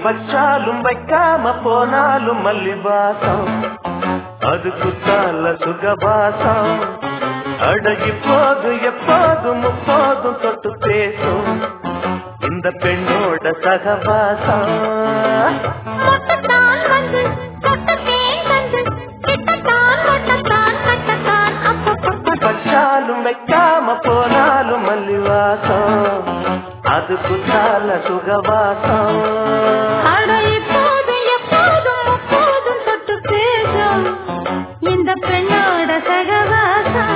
வச்சாலும் வைக்காம போனாலும் மல்லிவாசம் அது குத்தால சுகவாசம் அடகி போது எப்போதும் முப்போதும் தொட்டு பேசும் இந்த பெண்ணோட சகவாசம் மொட்டத்தான் வந்து கொட்டத்தேன் வந்து கிட்டத்தான் மொட்டத்தான் கட்டத்தான் அப்பப்பப்பா வச்சாலும் வைக்காம போனாலும் மல்லிவாசம் அது குத்தால சுகவாசம் அட இப்போது எப்போதும் முப்போதும் தொட்டு பேசும் இந்த பெண்ணோட சகவாசம்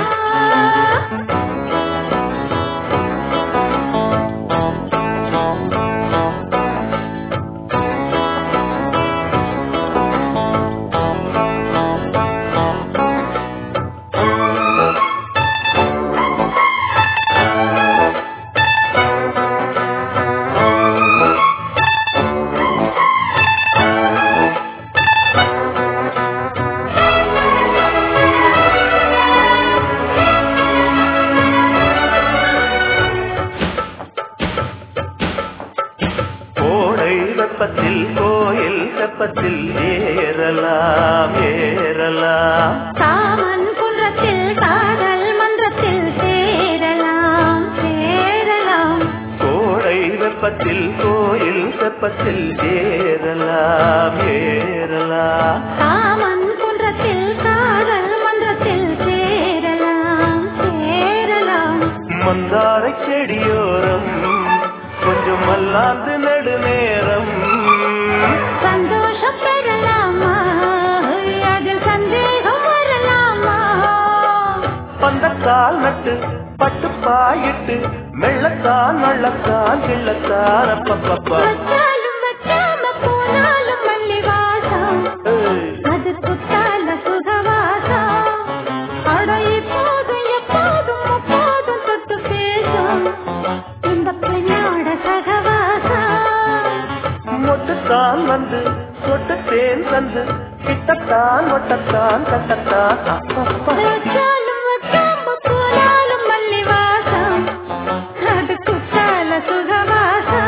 கோடை வெப்பத்தில் கோயில் வெப்பத்தில் ஏறலாம் ஏறலாம் காமன் குன்றத்தில் காதல் மன்றத்தில் சேரலாம் சேரலாம் கோடை வெப்பத்தில் கோயில் வெப்பத்தில் ஏறலாம் ஏறலாம் காமன் குன்றத்தில் காதல் மன்றத்தில் சேரலாம் சேரலாம் மந்தாரை செடியோரம் கொஞ்சம் மல்லாந்து நெடுநேரம் சந்தோஷம் பெறலாமா அதில் சந்தேகம் வரலாமா பந்தக்கால் நட்டு பட்டு பாயிட்டு மெள்ளத்தான் நள்ளத்தான் கிள்ளத்தான் அப்பப்பப்பா வச்சாலும் வைக்காம போனாலும் மல்லி வாசம் ஏய். அது குத்தால சுகவாசம் அட இப்போதும் எப்போதும் எப்போதும் தொட்டு பேசும் இந்த பெண்ணோட சகவாசம் மொட்டுத்தான் வந்து சொட்டு தேன் தந்து கிட்டத்தான் ஒட்டத்தான் கட்டத்தான் அப்பப்பா. வச்சாலும் வைக்காம போனாலும் மல்லி வாசம் அது குத்தால சுகவாசம்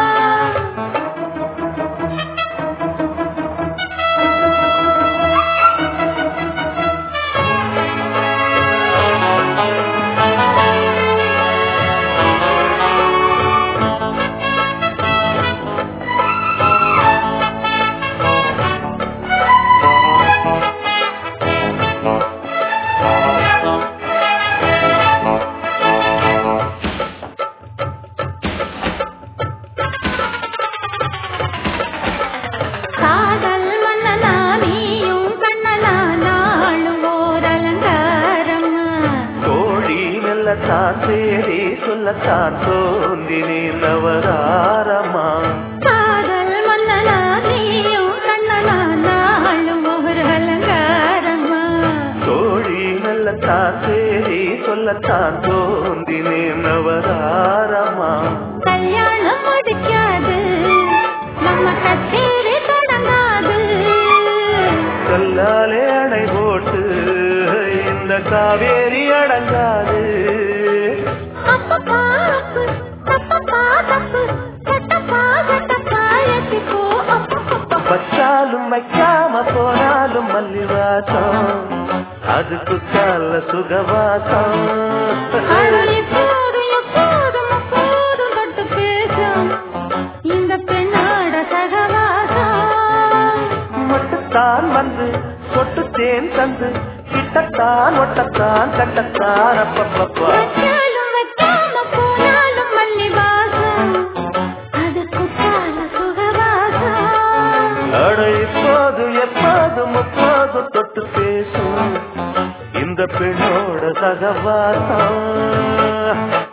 காதல் மன்னனா நீயும் கண்ணனா நாளும் ஓர் அலங்காரமா கோழி மெல்லத்தான் தேடி சொல்லத்தான் தோன்றினே நவதாரமா காதல் மன்னனா நீயும் கண்ணனா நாளும் ஓர் அலங்காரமா கோழி மெல்லத்தான் தேடி சொல்லத்தான் தோன்றினே நவதாரமா கல்யாணம் முடிக்காது நம்ம கச்சேரி தொடங்காது கல்லாலே அணை போட்டு இந்த காவேரி அடங்காது அப்பப்பா அப்பு, தப்பப்பா தப்பு, சட்டப்பா சட்டப்பா எத்திப்போ அப்பப்பப்பா. வச்சாலும் வைக்காம போனாலும் மல்லிவாசம் அது குத்தால சுகவாசம் அழகு எப்போதும் எப்போதும் எப்போதும் தொட்டு பேசும் இந்த பெண்ணோட சகவாசம் மட்டுத்தான் வந்து சொட்டு தேன் தந்து கிட்டத்தான் ஒட்டத்தான் கட்டத்தான் அப்பப்பப்பா வச்சாலும் வைக்காம போனாலும் மல்லி வாசம் அது குத்தால சுகவாசம் அட இப்போது எப்போது முப்போது தொட்டு பேசும் இந்த பெண்ணோட சகவாசம்